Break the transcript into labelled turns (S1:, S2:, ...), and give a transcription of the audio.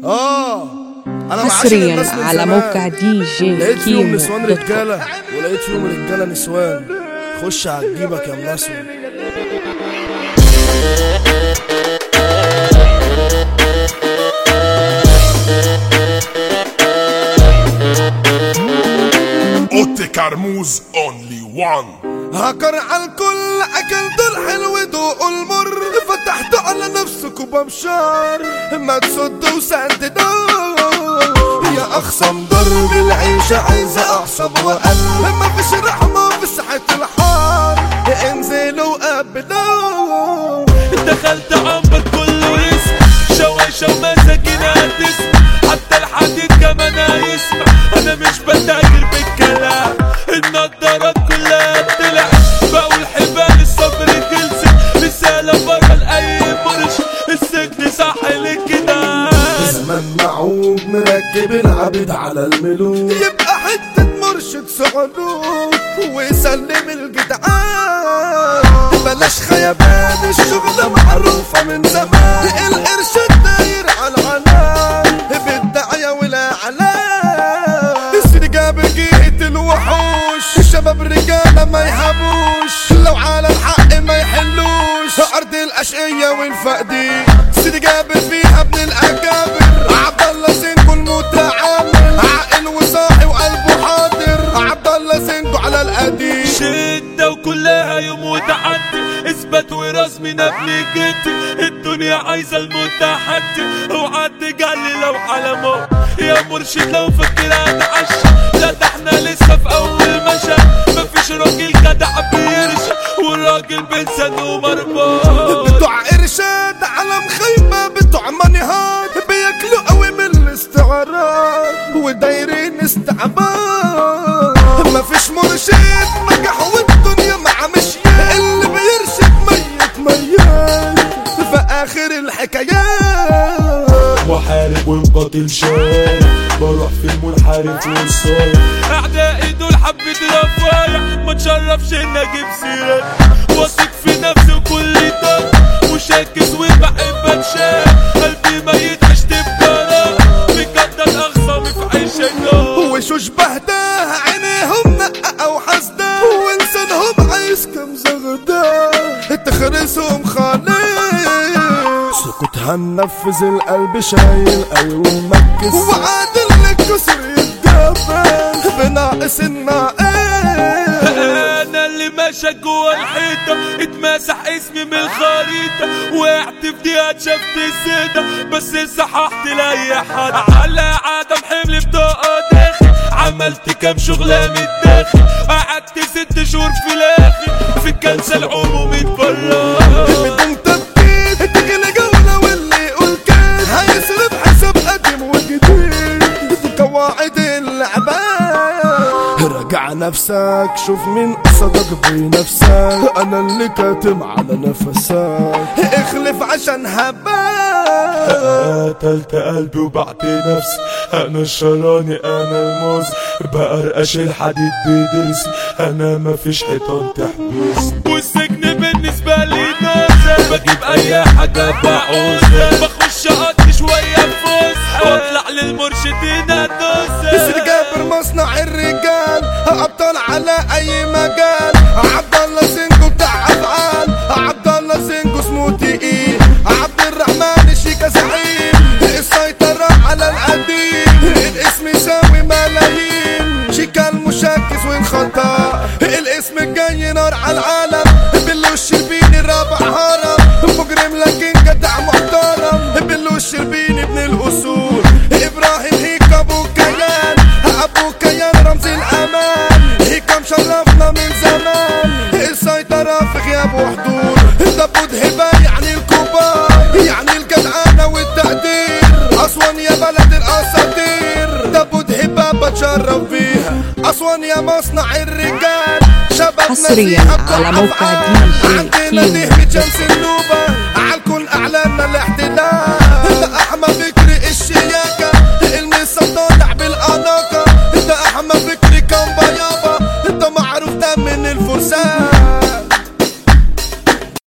S1: اه انا معاشر
S2: حصريا
S1: الناس من
S2: على
S1: زمان.
S2: موقع دي جي
S1: لقيت فيهم
S2: كيمو
S1: نسوان
S2: دوت كوم.
S1: رجاله ولقيت فيهم رجاله نسوان خش هتجيبك يا منسون
S3: اوتي كرموز اونلي وان
S1: هكر على الكل اكلت الحلو دوقوا المر فتحت على نفسك بمشار ما تصد وسدد يا اخصم ضرب العيشة عايزة اعصب وقلب ما فيش رحمة في ساحة الحار انزلوا قبلوا
S4: دخلت عمر كله يسمع شواشة ومساكين هتسمع حتى الحديد كمان هيسمع انا مش بتاجر بالكلام النضارات كلها بتلع بقول حبال الصبر خلصت رسالة برا لأي مرش السجن صح للكده
S1: زمن معوج مركب العبد على الملوك يبقى حتة مرشد صعلوك ويسلم الجدعان بلاش خيبان الشغلة معروفة من زمان القرش الداير على العنان بالدعية والإعلان السن جاب جهة الوحوش الشباب رجالة ما يهابوش لو على الحق ما يحلوش أرض الأشقية والفقدين سيدي جاب فيها ابن الأكابر عبد الله سنكو المتعامل عاقل وصاحي وقلبه حاضر عبد الله سنكو على القديم
S4: شدة وكلها يوم وتعدي اثبت وراس من قبل جدي الدنيا عايزة المتحدي اوعى تجلي لو على موت يا مرشد لو فكر هتعشى لا ده احنا لسه في اول مشهد مفيش راجل جدع بيرشى والراجل بلسان ومربوط
S1: بتوع إرشاد على مخيمة بتوع منهاد بياكلوا قوي من الاستعراض ودايرين استعباد مفيش مرشد نجح والدنيا مع مشيان اللي بيرشد ميت ميت في آخر الحكايات
S4: محارب ومقاتل شارع بروح في المنحرف والصايع اعدائي دول حبة رفايع ما تشرفش ان اجيب سيرة واثق في نفسي وكل ده وشاكس وبحب اتشاف قلبي ميت عشت بكرة بجد اخصامي في عيشة
S1: وشوش بهداه عينيهم نقة او حسدة ولسانهم عايز كم زغدة تخرسهم خالص سكوت هننفذ القلب شايل قوي ومركز وعادل الكسر يتقبل بناقص الناقص
S4: انا اللي ماشى جوا الحيطه اتمسح اسمي من الخريطه وقعت في دقيقه شفت السيده بس صححت لاي حد على عدم حمل بطاقه داخل عملت كام شغله من الداخل قعدت ست شهور في الاخر في الكنسه العمومي اتفرج
S1: بدون تفكير تغلى جولة واللي يقول كان هيصرف حساب قديم وجديد دي قواعد اللعبة راجع نفسك شوف مين قصدك بنفسك انا اللي كاتم على نفسك اخلف عشان هبال
S4: قتلت قلبي وبعت نفسي انا الشراني انا الموز بقرقش الحديد بدرسي انا مفيش حيطان تحبس والسجن بالنسبة لي نازل بجيب اي حاجة بعوزها بخش اقضي شوية فوز واطلع للمرشدين ادوس
S1: ياسر جابر مصنع الرجال ابطال على اي مجال عبد الله سنجو بتاع افعال عبد الله سنجو اسمه تقيل عبد الرحمن الشيكا زعيم السيطرة على القديم الاسم يساوي ملايين شيكا المشاكس والخطا الاسم الجاي نار على العالم بلو الشربيني رابع هرم مجرم لكن جدع محترم بلو الشربيني ابن الاصول ابراهيم هيك ابو كيان ابو كيان رمز الامان هيك مشرفنا من زمان السيطرة في غياب وحضور دبود هبة يعني الكبار يعني الجدعانة والتقدير اسوان يا بلد الاساطير دبود هبة بتشرف بيها اسوان يا مصنع الرجال شباب
S2: حصرياً
S1: نزيهة بتوع
S2: على موقع
S1: أفعال.
S2: دي جي
S1: عندنا
S2: كيمو
S1: نهبة شمس النوبة